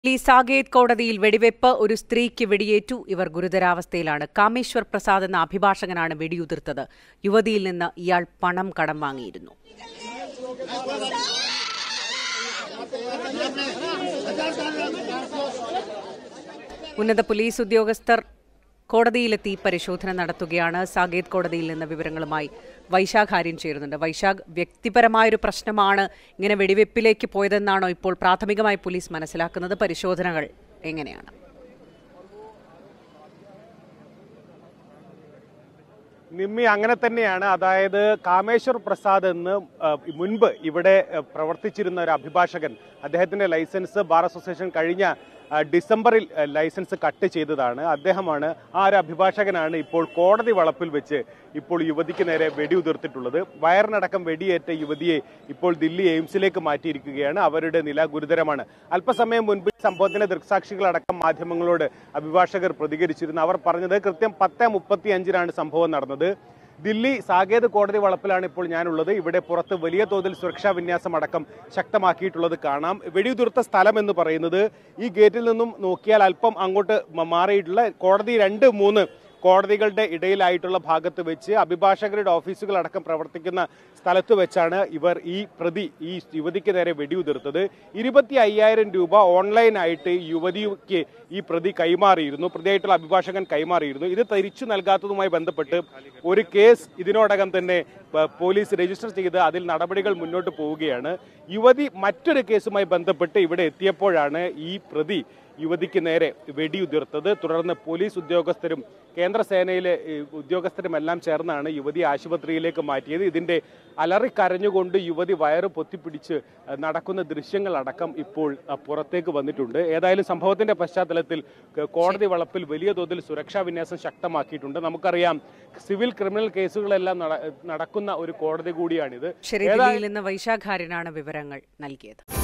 ഈ സാകേത് കോടതിയിൽ വെടിവെപ്പ് ഒരു സ്ത്രീക്ക് വെടിയേറ്റു ഇവർ ഗുരുതരാവസ്ഥയിലാണ് കാമേശ്വർ പ്രസാദ് എന്ന അഭിഭാഷകനാണ് വെടിയുതിർത്തത് യുവതിയിൽ നിന്ന് ഇയാൾ പണം കടം വാങ്ങിയിരുന്നു ഉന്നത പോലീസ് ഉദ്യോഗസ്ഥർ കോടതിയിലെത്തി പരിശോധന നടത്തുകയാണ് സാകേത് കോടതിയിൽ നിന്ന് വിവരങ്ങളുമായി വൈശാഖ് ആര്യൻ ചേരുന്നുണ്ട് വൈശാഖ് വ്യക്തിപരമായൊരു പ്രശ്നമാണ് ഇങ്ങനെ വെടിവെപ്പിലേക്ക് പോയതെന്നാണോ ഇപ്പോൾ പ്രാഥമികമായി പോലീസ് മനസ്സിലാക്കുന്നത് പരിശോധനകൾ എങ്ങനെയാണ് നിമ്മി അങ്ങനെ തന്നെയാണ് അതായത് കാമേശ്വർ പ്രസാദ് എന്ന് ആ, മുൻപ് ഇവിടെ ആ, പ്രവർത്തിച്ചിരുന്ന ഒരു അഭിഭാഷകൻ അദ്ദേഹത്തിന്റെ ലൈസൻസ് ബാർ അസോസിയേഷൻ കഴിഞ്ഞ ആ, ഡിസംബറിൽ ആ, ലൈസൻസ് കട്ട് ചെയ്തതാണ് അദ്ദേഹമാണ് ആ ഒരു അഭിഭാഷകനാണ് ഇപ്പോൾ കോടതി വളപ്പിൽ വെച്ച് ഇപ്പോൾ യുവതിക്ക് നേരെ വെടിയുതിർത്തിട്ടുള്ളത് വയറിനടക്കം വെടിയേറ്റ യുവതിയെ ഇപ്പോൾ ദില്ലി എയിംസിലേക്ക് മാറ്റിയിരിക്കുകയാണ് അവരുടെ നില ഗുരുതരമാണ് അല്പസമയം മുൻപ് ഈ സംഭവത്തിന്റെ ദൃക്സാക്ഷികളടക്കം മാധ്യമങ്ങളോട് അഭിഭാഷകർ പ്രതികരിച്ചിരുന്നു അവർ പറഞ്ഞത് കൃത്യം പത്ത് മുപ്പത്തി അഞ്ചിനാണ് സംഭവം നടന്നത് ദില്ലി സാകേത് കോടതി വളപ്പിലാണ് ഇപ്പോൾ ഞാനുള്ളത് ഇവിടെ പുറത്ത് വലിയ തോതിൽ സുരക്ഷാ വിന്യാസം അടക്കം ശക്തമാക്കിയിട്ടുള്ളത് കാണാം വെടിയുതിർത്ത സ്ഥലം എന്ന് പറയുന്നത് ഈ ഗേറ്റിൽ നിന്നും നോക്കിയാൽ അല്പം അങ്ങോട്ട് മ- മാറിയിട്ടുള്ള കോടതി രണ്ട് മൂന്ന് കോടതികളുടെ ഇടയിലായിട്ടുള്ള ഭാഗത്ത് വെച്ച് അഭിഭാഷകരുടെ ഓഫീസുകൾ അടക്കം പ്രവർത്തിക്കുന്ന സ്ഥലത്ത് വെച്ചാണ് ഇവർ ഈ പ്രതി ഈ യുവതിക്ക് നേരെ വെടിയുതിർത്തത് ഇരുപത്തി അയ്യായിരം രൂപ ഓൺലൈനായിട്ട് ഈ യുവതിക്ക് ഈ പ്രതി കൈമാറിയിരുന്നു പ്രതിയായിട്ടുള്ള അഭിഭാഷകൻ കൈമാറിയിരുന്നു ഇത് തിരിച്ചു നൽകാത്തതുമായി ബന്ധപ്പെട്ട് ഒരു കേസ് ഇതിനോടകം തന്നെ പ- പോലീസ് രജിസ്റ്റർ ചെയ്ത് അതിൽ നടപടികൾ മുന്നോട്ട് പോവുകയാണ് യുവതി മറ്റൊരു കേസുമായി ബന്ധപ്പെട്ട് ഇവിടെ എത്തിയപ്പോഴാണ് ഈ പ്രതി യുവതിക്ക് നേരെ വെടിയുതിർത്തത് തുടർന്ന് പോലീസ് ഉദ്യോഗസ്ഥരും കേന്ദ്ര സേനയിലെ ഈ, ഉദ്യോഗസ്ഥരും എല്ലാം ചേർന്നാണ് യുവതി ആശുപത്രിയിലേക്ക് മാറ്റിയത് ഇതിന്റെ അലറിക്കരഞ്ഞുകൊണ്ട് യുവതി വയറ് പൊത്തിപ്പിടിച്ച് അഹ്, നടക്കുന്ന ദൃശ്യങ്ങളടക്കം ഇപ്പോൾ അഹ്, പുറത്തേക്ക് വന്നിട്ടുണ്ട് ഏതായാലും സംഭവത്തിന്റെ പശ്ചാത്തലത്തിൽ ക- കോടതി വളപ്പിൽ വലിയ തോതിൽ സുരക്ഷാ വിന്യാസം ശക്തമാക്കിയിട്ടുണ്ട് നമുക്കറിയാം സിവിൽ ക്രിമിനൽ കേസുകളെല്ലാം നട- നടക്കുന്ന ഒരു കോടതി കൂടിയാണിത് ശരി ദില്ലിയിൽ നിന്ന് വൈശാഖ് ആര്യനാണ് വിവരങ്ങൾ നൽകിയത്